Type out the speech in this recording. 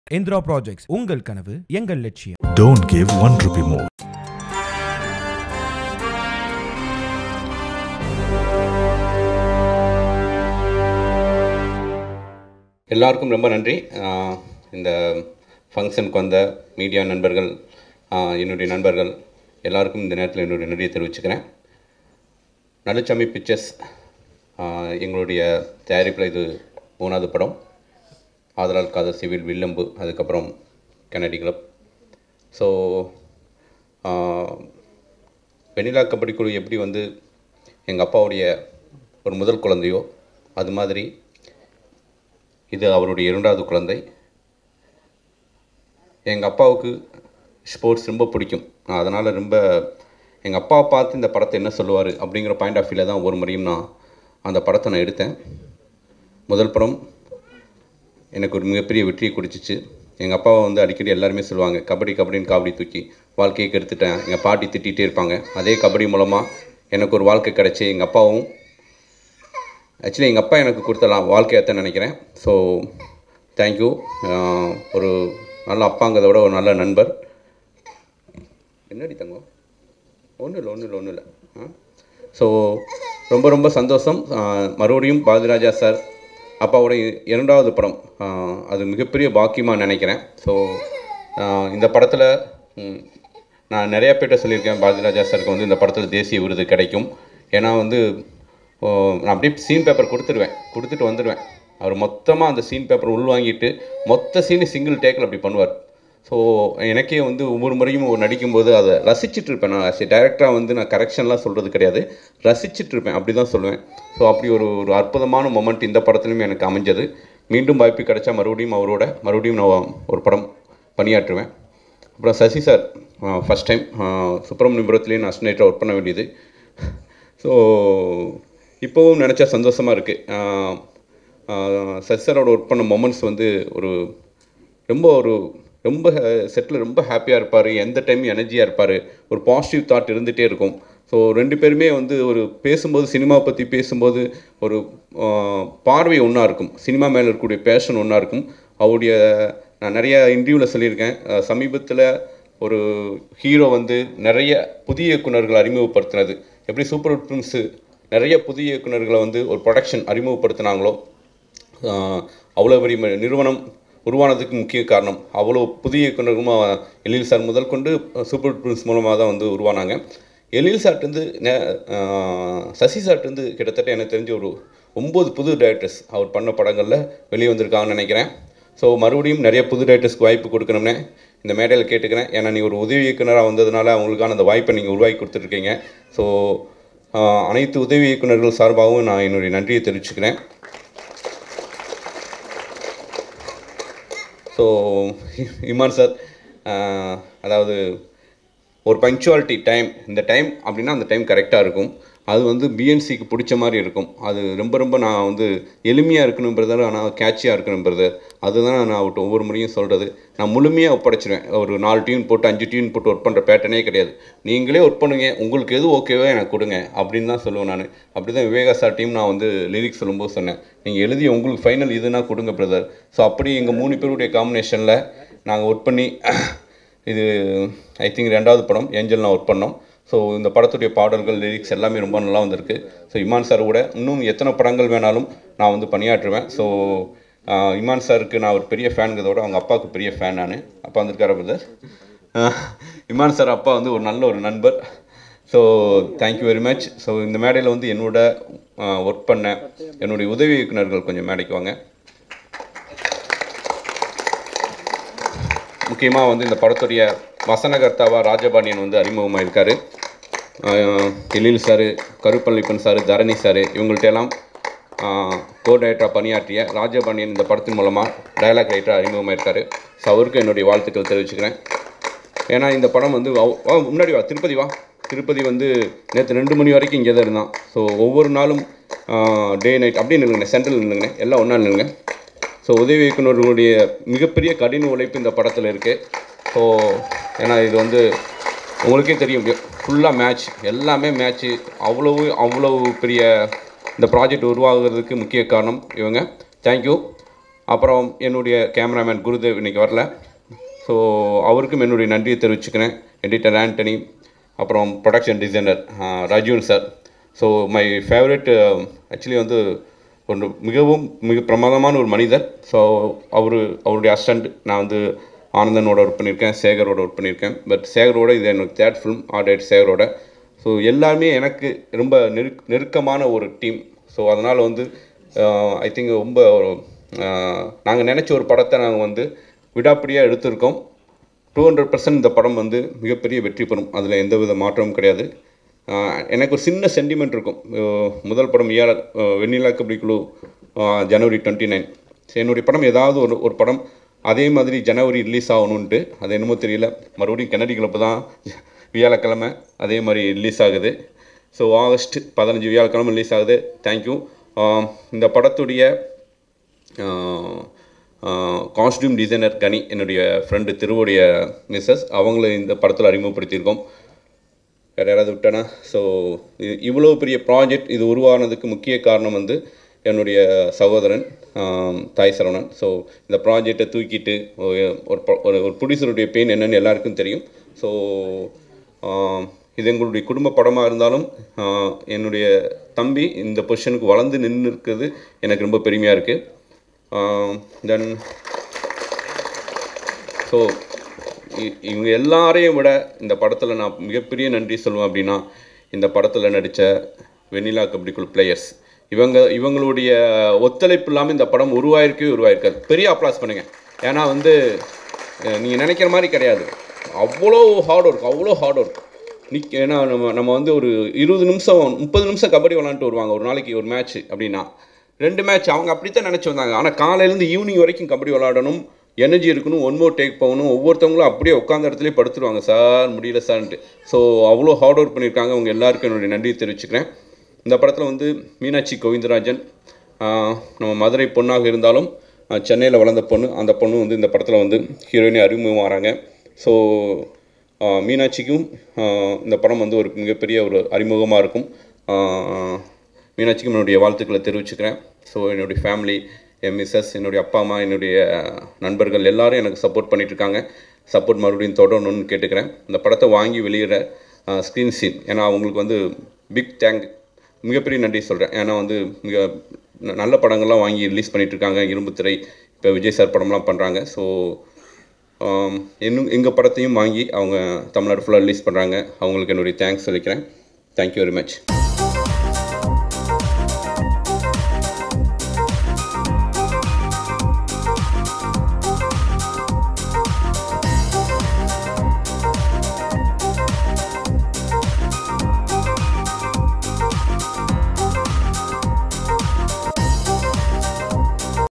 Indira projects உங்கள் கனவு எங்கள் லட்சியம் Don't give one rupee more. எல்லாருக்கும் ரொம்ப நன்றி ஆஹ் இந்த ஃபங்க்ஷனுக்கு வந்த மீடியா நண்பர்கள் ஆஹ் என்னுடைய நண்பர்கள் எல்லாருக்கும் இந்த நேரத்தில் என்னுடைய நன்றியை தெரிவிச்சுக்கிறேன் நடுச்சாமி பிக்சர்ஸ் ஆஹ் எங்களுடைய தயாரிப்பில் இது மூணாவது படம் ஆதலால் காதல் சிவில் வில்லம்பு அதுக்கப்புறம் Kennedy club so Vennila Kabaddi Kuzhu எப்படி வந்து எங்கள் அப்பாவுடைய ஒரு முதல் குழந்தையோ அது மாதிரி இது அவருடைய இரண்டாவது குழந்தை எங்கள் அப்பாவுக்கு ஸ்போர்ட்ஸ் ரொம்ப பிடிக்கும் அதனால் ரொம்ப எங்கள் அப்பா பார்த்து இந்த படத்தை என்ன சொல்லுவார் அப்படிங்கிற பாயிண்ட் ஆஃப் வியூவில் தான் ஒரு முறையும் நான் அந்த படத்தை நான் எடுத்தேன் முதல் படம் எனக்கு ஒரு மிகப்பெரிய வெற்றியை கொடுத்துச்சு எங்கள் அப்பாவை வந்து அடிக்கடி எல்லாருமே சொல்லுவாங்க கபடி கபடின்னு காபடி தூக்கி வாழ்க்கையை கெடுத்துட்டேன் எங்கள் பாட்டி திட்டிகிட்டே இருப்பாங்க அதே கபடி மூலமாக எனக்கு ஒரு வாழ்க்கை கிடச்சி எங்கள் அப்பாவும் ஆக்சுவலி எங்கள் அப்பா எனக்கு கொடுத்தலாம் வாழ்க்கையத்தான் நினைக்கிறேன் ஸோ தேங்க்யூ ஒரு நல்ல அப்பாங்கிறத விட ஒரு நல்ல நண்பர் என்னடி தங்கம் ஒன்றும் இல்லை ஒன்றும் இல்லை ஒன்றும் இல்லை ஸோ ரொம்ப ரொம்ப சந்தோஷம் ஆஹ் மறுபடியும் பாரதிராஜா சார் அப்பாவோட இ- இரண்டாவது படம் ஆஹ் அது மிகப்பெரிய பாக்கியமாக நினைக்கிறேன் ஸோ இந்த படத்தில் நான் நிறைய பேர்ட்ட சொல்லியிருக்கேன் பாரதிராஜா சாருக்கு வந்து இந்த படத்தில் தேசிய விருது கிடைக்கும் ஏன்னா வந்து ஓ, நான் அப்படியே சீன் பேப்பர் கொடுத்துருவேன் கொடுத்துட்டு வந்துடுவேன் அவர் மொத்தமாக அந்த சீன் பேப்பர் உள்வாங்கிட்டு மொத்த சீனு சிங்கிள் டேக்கில் அப்படி பண்ணுவார் ஸோ எனக்கே வந்து ஒவ்வொரு முறையும் ஒரு நடிக்கும்போது அதை ரசிச்சிட்டு இருப்பேன் நான் ஆஸ் டேரக்டராக வந்து நான் கரெக்ஷன்லாம் சொல்கிறது கிடையாது ரசிச்சிட்டு இருப்பேன் அப்படி தான் சொல்லுவேன் ஸோ அப்படி ஒரு ஒரு அற்புதமான மொமெண்ட் இந்த படத்துலையும் எனக்கு அமைஞ்சது மீண்டும் வாய்ப்பு கிடைச்சா மறுபடியும் அவரோட மறுபடியும் நான் ஒரு படம் பணியாற்றுவேன் அப்புறம் சசி சார் ஃபஸ்ட் டைம் சுப்பிரமணியபுரத்துலேயும் நான் அஸ்டனேட்டராக ஒர்க் பண்ண வேண்டியது ஸோ இப்போவும் நினச்சா சந்தோஷமாக இருக்குது சசி சாரோட ஒர்க் பண்ண மொமெண்ட்ஸ் வந்து ஒரு ரொம்ப ஒரு ரொம்ப செட்டில் ரொம்ப ஹாப்பியாக இருப்பார் எந்த டைம் எனர்ஜியாக இருப்பார் ஒரு பாசிட்டிவ் தாட் இருந்துகிட்டே இருக்கும் ஸோ ரெண்டு பேருமே வந்து ஒரு பேசும்போது சினிமா பற்றி பேசும்போது ஒரு ஆஹ், பார்வை ஒன்றா இருக்கும் சினிமா மேலே இருக்கக்கூடிய பேஷன் ஒன்றா இருக்கும் அவருடைய நான் நிறைய இன்டர்வியூவில் சொல்லியிருக்கேன் சமீபத்தில் ஒரு ஹீரோ வந்து நிறைய புதிய இயக்குனர்களை அறிமுகப்படுத்தினது எப்படி சூப்பர் ஃபிலிம்ஸு நிறைய புதிய இயக்குனர்களை வந்து ஒரு ப்ரொடக்ஷன் அறிமுகப்படுத்தினாங்களோ ஆஹ் அவ்வளோ பெரிய ம- நிறுவனம் உருவானதுக்கு முக்கிய காரணம் அவ்வளோ புதிய இயக்குனரும் அவ- எழில் சார் முதல் கொண்டு சூப்பர் பிரின்ஸ் மூலமாக தான் வந்து உருவானாங்க எழில் சார்ட்டேருந்து சசி சார்ட்டேருந்து கிட்டத்தட்ட எனக்கு தெரிஞ்ச ஒரு ஒம்பது புது டைரக்டர்ஸ் அவர் பண்ண படங்களில் வெளியே வந்திருக்காங்கன்னு நினைக்கிறேன் ஸோ மறுபடியும் நிறைய புது டைரக்டர்ஸ்க்கு வாய்ப்பு கொடுக்கணும்னு இந்த மேடையில் கேட்டுக்கிறேன் ஏன்னா நீ ஒரு உதவி இயக்குனராக வந்ததுனால அவங்களுக்கான அந்த வாய்ப்பை நீங்கள் உருவாக்கி கொடுத்துட்ருக்கீங்க ஸோ அனைத்து உதவி இயக்குனர்கள் சார்பாகவும் நான் என்னுடைய நன்றியை தெரிவிச்சுக்கிறேன் ஸோ இமான் சார் ஆஹ், அதாவது ஒரு பங்க்சுவாலிட்டி டைம் இந்த டைம் அப்படின்னா அந்த டைம் கரெக்டாக இருக்கும் அது வந்து பிஎன்சிக்கு பிடிச்ச மாதிரி இருக்கும் அது ரொம்ப ரொம்ப நான் வந்து எளிமையாக இருக்கணும் பிரதர் ஆனால் கேட்சியாக இருக்கணும் பிரதர் அதுதான் நான் அவர்கிட்ட ஒவ்வொரு முறையும் சொல்கிறது நான் முழுமையாக ஒப்படைச்சிருவேன் ஒரு நாலு டியூன் போட்டு அஞ்சு டியூன் போட்டு ஒர்க் பண்ணுற பேட்டர்னே கிடையாது நீங்களே ஒர்க் பண்ணுங்க உங்களுக்கு எது ஓகேவோ எனக்கு கொடுங்க அப்படின்னு தான் சொல்லுவேன் நான் அப்படி தான் விவேகா சார் டீம் நான் வந்து லிரிக்ஸ் சொல்லும்போது சொன்னேன் நீங்கள் எழுதி உங்களுக்கு ஃபைனல் இதுனா கொடுங்க பிரதர் ஸோ அப்படி எங்கள் மூணு பேருடைய காம்பினேஷனில் நாங்கள் ஒர்க் பண்ணி இது ஐ திங்க் ரெண்டாவது படம் ஏஞ்சல் நான் ஒர்க் பண்ணோம் ஸோ இந்த படத்துடைய பாடல்கள் லிரிக்ஸ் எல்லாமே ரொம்ப நல்லா வந்திருக்கு ஸோ இமான் சார் கூட இன்னும் எத்தனை படங்கள் வேணாலும் நான் வந்து பணியாற்றுவேன் ஸோ இமான் சாருக்கு நான் ஒரு பெரிய ஃபேனுங்கிறத விட அவங்க அப்பாவுக்கு பெரிய ஃபேன் நான் அப்பா வந்திருக்காரா பிரதர் இமான் சார் அப்பா வந்து ஒரு நல்ல ஒரு நண்பர் so thank you very much so இந்த மேடையில் வந்து என்னோட ஒர்க் பண்ண என்னுடைய உதவி இயக்குனர்கள் கொஞ்சம் மேடைக்கு வாங்க முக்கியமாக வந்து இந்த படத்துடைய வசனகர்த்தாவா ராஜபாண்டியன் வந்து அறிமுகமாக இருக்கார் Ezhil sir Karupalliappan sir Dharani sir இவங்கள்ட்ட எல்லாம் கோ டைரக்டராக பணியாற்றிய ராஜபாண்டியன் இந்த படத்தின் மூலமாக டயலாக் ரைட்டராக அறிமுகமாக இருக்கார் ஸோ அவருக்கு என்னுடைய வாழ்த்துக்கள் தெரிவிச்சுக்கிறேன் ஏன்னா இந்த படம் வந்து அவ- வா முன்னாடி வா திருப்பதி வா திருப்பதி வந்து நேற்று ரெண்டு மணி வரைக்கும் இங்கே தான் இருந்தான் ஸோ ஒவ்வொரு நாளும் டே நைட் அப்படியே நில்லுங்கண்ணே சென்ட்ரல் நில்லுங்கண்ணே எல்லாம் ஒன்றா நில்லுங்க ஸோ உதவி இயக்குனர்களுடைய மிகப்பெரிய கடின உழைப்பு இந்த படத்தில் இருக்குது ஸோ ஏன்னா இது வந்து உங்களுக்கே தெரியும் ஃபுல்லாக மேட்ச் எல்லாமே மேட்ச்சு அவ்வளவு அவ்வளவு பெரிய இந்த ப்ராஜெக்ட் உருவாகுறதுக்கு முக்கிய காரணம் இவங்க தேங்க்யூ அப்புறம் என்னுடைய கேமராமேன் குருதேவ் இன்னைக்கு வரல ஸோ அவருக்கும் என்னுடைய நன்றியை தெரிவிச்சுக்கிறேன் எடிட்டர் ஆண்டனி அப்புறம் production designer Rajeevan sir so my favourite actually வந்து ஒரு மிகவும் மிக பிரமாதமான ஒரு மனிதர் ஸோ அவர் அவருடைய அசிஸ்டண்ட் நான் வந்து ஆனந்தனோட ஒர்க் பண்ணியிருக்கேன் சேகரோட ஒர்க் பண்ணியிருக்கேன் பட் சேகரோட இது எனக்கு தேர்ட் ஃபிலிம் ஆர்டேட் சேகரோட ஸோ எல்லாமே எனக்கு ரொம்ப நெருக் நெருக்கமான ஒரு டீம் ஸோ அதனால் வந்து ஐ திங்க் ரொம்ப நாங்கள் நினச்ச ஒரு படத்தை நாங்கள் வந்து விடாப்பிடியாக எடுத்திருக்கோம் டூ ஹண்ட்ரட் பர்சன்ட் இந்த படம் வந்து மிகப்பெரிய வெற்றி பெறும் அதில் எந்த வித மாற்றமும் கிடையாது ஆஹ் எனக்கு ஒரு சின்ன சென்டிமெண்ட் இருக்கும் அஹ் முதல் படம் ஏஆர் வெண்ணிலா கபடி குழு ஆஹ் ஜனவரி டுவெண்ட்டி நைன் என்னுடைய படம் ஏதாவது ஒரு ஒரு படம் அதே மாதிரி ஜனவரி ரிலீஸ் ஆகணுன்ட்டு அது என்னமோ தெரியல மறுபடியும் கென்னடி கிளப்பு தான் வியாழக்கிழமை அதே மாதிரி ரிலீஸ் ஆகுது ஸோ ஆகஸ்ட் பதினஞ்சு வியாழக்கிழமை ரிலீஸ் ஆகுது தேங்க்யூ இந்த படத்துடைய காஸ்டியூம் டிசைனர் கனி என்னுடைய ஃப்ரெண்டு திருவுடைய மிஸ்ஸஸ் அவங்கள இந்த படத்தில் அறிமுகப்படுத்தியிருக்கோம் வேறு யாராவது விட்டேனா ஸோ இவ்வளோ பெரிய ப்ராஜெக்ட் இது உருவானதுக்கு முக்கிய காரணம் வந்து என்னுடைய சகோதரன் ஆம், தாய் சரவணன் ஸோ இந்த ப்ராஜெக்டை தூக்கிட்டு ஒரு- ஒரு ப- ஒரு ஒரு ப்ரொடியூசருடைய பெயின் என்னன்னு எல்லாருக்கும் தெரியும் ஸோ இது எங்களுடைய குடும்ப படமாக இருந்தாலும் ஆ, என்னுடைய தம்பி இந்த பொசிஷனுக்கு வளர்ந்து நின்று இருக்கிறது எனக்கு ரொம்ப பெருமையாக இருக்குது தென் ஸோ இவங்க எல்லாரையும் விட இந்த படத்தில் நான் மிகப்பெரிய நன்றி சொல்லுவேன் அப்படின்னா இந்த படத்தில் நடித்த வெண்ணிலா கபடிக்குள் பிளேயர்ஸ் இவங்க இவங்களுடைய ஒத்துழைப்பு இல்லாமல் இந்த படம் உருவாயிருக்கவே உருவாயிருக்காது பெரிய அப்ளாஸ் பண்ணுங்கள் ஏன்னா வந்து நீங்கள் நினைக்கிற மாதிரி கிடையாது அவ்வளோ ஹார்ட் ஒர்க் அவ்வளோ ஹார்ட் ஒர்க் நிக் ஏன்னா நம்ம நம்ம வந்து ஒரு இருபது நிமிஷம் முப்பது நிமிஷம் கபடி விளாண்டுட்டு வருவாங்க ஒரு நாளைக்கு ஒரு மேட்ச் அப்படின்னா ரெண்டு மேட்ச் அவங்க அப்படித்தான் நினச்சி வந்தாங்க ஆனால் காலையிலேருந்து ஈவினிங் வரைக்கும் கபடி விளாடணும் எனர்ஜி இருக்கணும் ஒன் மோர் டேக் போகணும் ஒவ்வொருத்தவங்களும் அப்படியே உட்காந்த இடத்துலயே படுத்துருவாங்க சார் முடியல சார்ன்ட்டு ஸோ அவ்வளோ ஹார்ட் ஒர்க் பண்ணியிருக்காங்க அவங்க எல்லாருக்கும் என்னுடைய நன்றியை தெரிவிச்சுக்கிறேன் இந்த படத்தில் வந்து மீனாட்சி கோவிந்தராஜன் ஆஹ், நம்ம மதுரை பொண்ணாக இருந்தாலும் சென்னையில் வளர்ந்த பொண்ணு அந்த பொண்ணு வந்து இந்த படத்தில் வந்து ஹீரோயினி அறிமுகமாகறாங்க ஸோ மீனாட்சிக்கும் ஆஹ், இந்த படம் வந்து ஒரு மிகப்பெரிய ஒரு அறிமுகமாக இருக்கும் ஆஹ், மீனாட்சிக்கும் என்னுடைய வாழ்த்துக்களை தெரிவிச்சுக்கிறேன் ஸோ என்னுடைய ஃபேமிலி என் மிஸ்ஸஸ் என்னுடைய அப்பா அம்மா என்னுடைய நண்பர்கள் எல்லாரும் எனக்கு சப்போர்ட் பண்ணிகிட்ருக்காங்க சப்போர்ட் மறுபடியும் தொடரணும்னு கேட்டுக்கிறேன் இந்த படத்தை வாங்கி வெளியிட ஸ்க்ரீன் சீன் ஏன்னா அவங்களுக்கு வந்து பிக் தேங்க் மிகப்பெரிய நன்றி சொல்கிறேன் ஏன்னா வந்து மிக ந- நல்ல படங்கள்லாம் வாங்கி ரிலீஸ் பண்ணிகிட்ருக்காங்க இரும்பு திரை இப்போ விஜய் சார் படம்லாம் பண்ணுறாங்க ஸோ இன்னும் எங்கள் படத்தையும் வாங்கி அவங்க தமிழ்நாடு ஃபுல்லாக ரிலீஸ் பண்ணுறாங்க அவங்களுக்கு என்னுடைய தேங்க்ஸ் சொல்லிக்கிறேன் தேங்க்யூ வெரி மச்